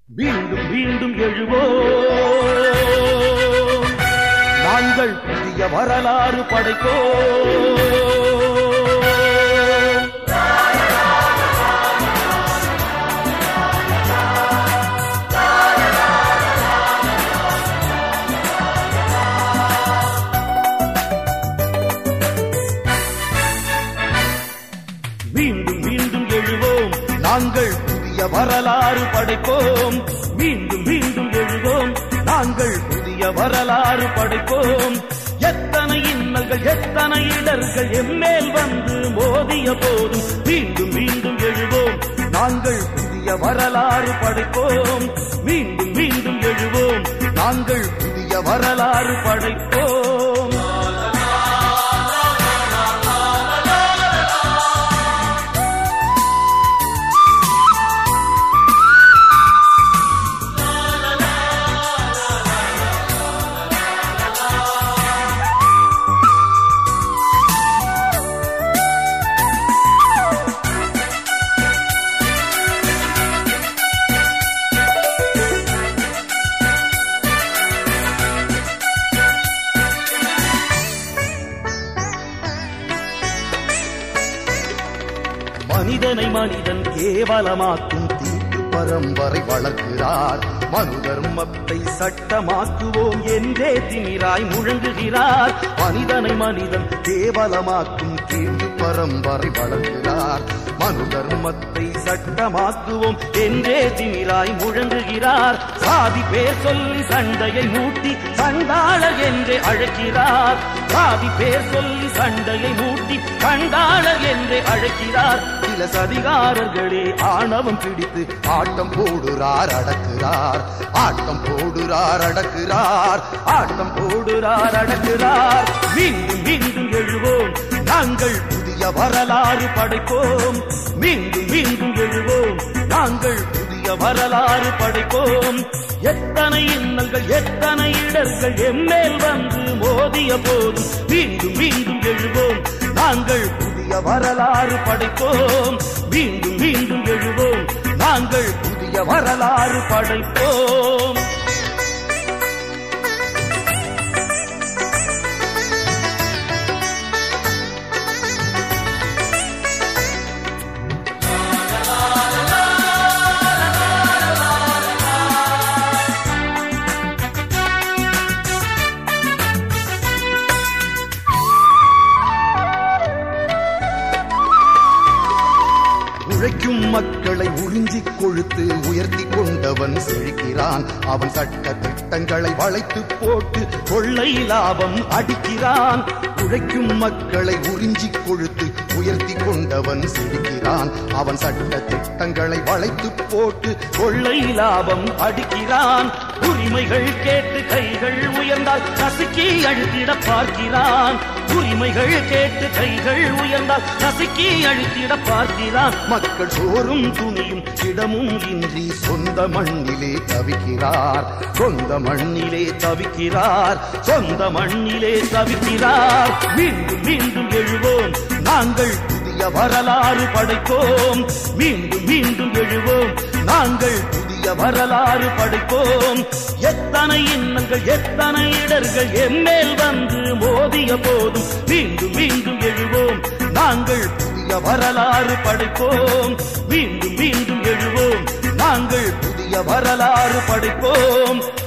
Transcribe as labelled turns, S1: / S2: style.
S1: மீண்டும் மீண்டும் எழுவோம் நாங்கள் புதிய வரலாறு படைப்போம் மீண்டும் மீண்டும் எழுவோம் நாங்கள் புதிய வரலாறு படைப்போம் மீண்டும் மீண்டும் எழுவோம் நாங்கள் புதிய வரலாறு படைப்போம் எத்தனை இன்னல்கள் எத்தனை இடர்கள் எம்மேல் வந்து மோதிய போதும் மீண்டும் மீண்டும் எழுவோம் நாங்கள் புதிய வரலாறு படைப்போம் மீண்டும் மீண்டும் எழுவோம் நாங்கள் புதிய வரலாறு படைப்போம் மனிதனை மனிதன் கேவலமாக்கும் தீட்டு பரம்பரை வளர்க்கிறார் மனு தர்மத்தை சட்டமாக்குவோம் என்றே திமிராய் முழங்குகிறார் மனிதனை மனிதன் கேவலமாக்கும் தீட்டு பரம்பரை வளர்க்கிறார் மனு தர்மத்தை சட்டமாக்குவோம் என்றே திமிராய் முழங்குகிறார் சாதி பேர் சொல்லி சண்டையை மூட்டி சண்டாளர் என்றே அழைக்கிறார் சாதி பேர் சொல்லி சண்டையை மூட்டி சண்டாளர் என்றே அழைக்கிறார் சில சதிகாரர்களே ஆணவம் பிடித்து ஆட்டம் போடுறார் அடக்குறார் ஆட்டம் போடுறார் அடக்குறார் ஆட்டம் போடுறார் அடக்குறார் மீண்டும் மீண்டும் எழுவோம் நாங்கள் புதிய வரலாறு படைப்போம் மீண்டும் மீண்டும் எழுவோம் நாங்கள் புதிய வரலாறு படைப்போம் எத்தனை இன்னல்கள் எத்தனை இடர்கள் எம்மேல் வந்து மோதிய போதும் மீண்டும் மீண்டும் எழுவோம் நாங்கள் புதிய வரலாறு படைப்போம் மீண்டும் மீண்டும் எழுவோம் நாங்கள் புதிய வரலாறு படைப்போம் உழைக்கும் மக்களை உறிஞ்சிக் கொழுத்து உயர்த்தி கொண்டவன் செழிக்கிறான் அவன் சட்ட திட்டங்களை வளைத்து போட்டு கொள்ளை லாபம் அடிக்கிறான் உழைக்கும் மக்களை உறிஞ்சிக் கொழுத்து உயர்த்தி கொண்டவன் செழிக்கிறான் அவன் சட்ட திட்டங்களை வளைத்து போட்டு கொள்ளை லாபம் அடிக்கிறான் உரிமைகள் கேட்டு கைகள் உயர்ந்தால் நசுக்கி அழுத்திட பார்க்கிறான் உரிமைகள் கேட்டு கைகள் உயர்ந்தால் நசுக்கி அழுத்திட பார்க்கிறான் மக்கள் சோறும் துணியும் இடமும் இன்றி சொந்த மண்ணிலே தவிக்கிறார் சொந்த மண்ணிலே தவிக்கிறார் சொந்த மண்ணிலே தவிக்கிறார் மீண்டும் மீண்டும் எழுவோம் நாங்கள் புதிய வரலாறு படைப்போம் மீண்டும் மீண்டும் எழுவோம் நாங்கள் புதிய வரலாறு படைப்போம் எத்தனை இன்னங்கள் எத்தனை இடர்கள் எம்மேல் வந்து மோதிய போதும் மீண்டும் மீண்டும் எழுவோம் நாங்கள் புதிய வரலாறு படைப்போம் மீண்டும் மீண்டும் எழுவோம் நாங்கள் புதிய வரலாறு படைப்போம்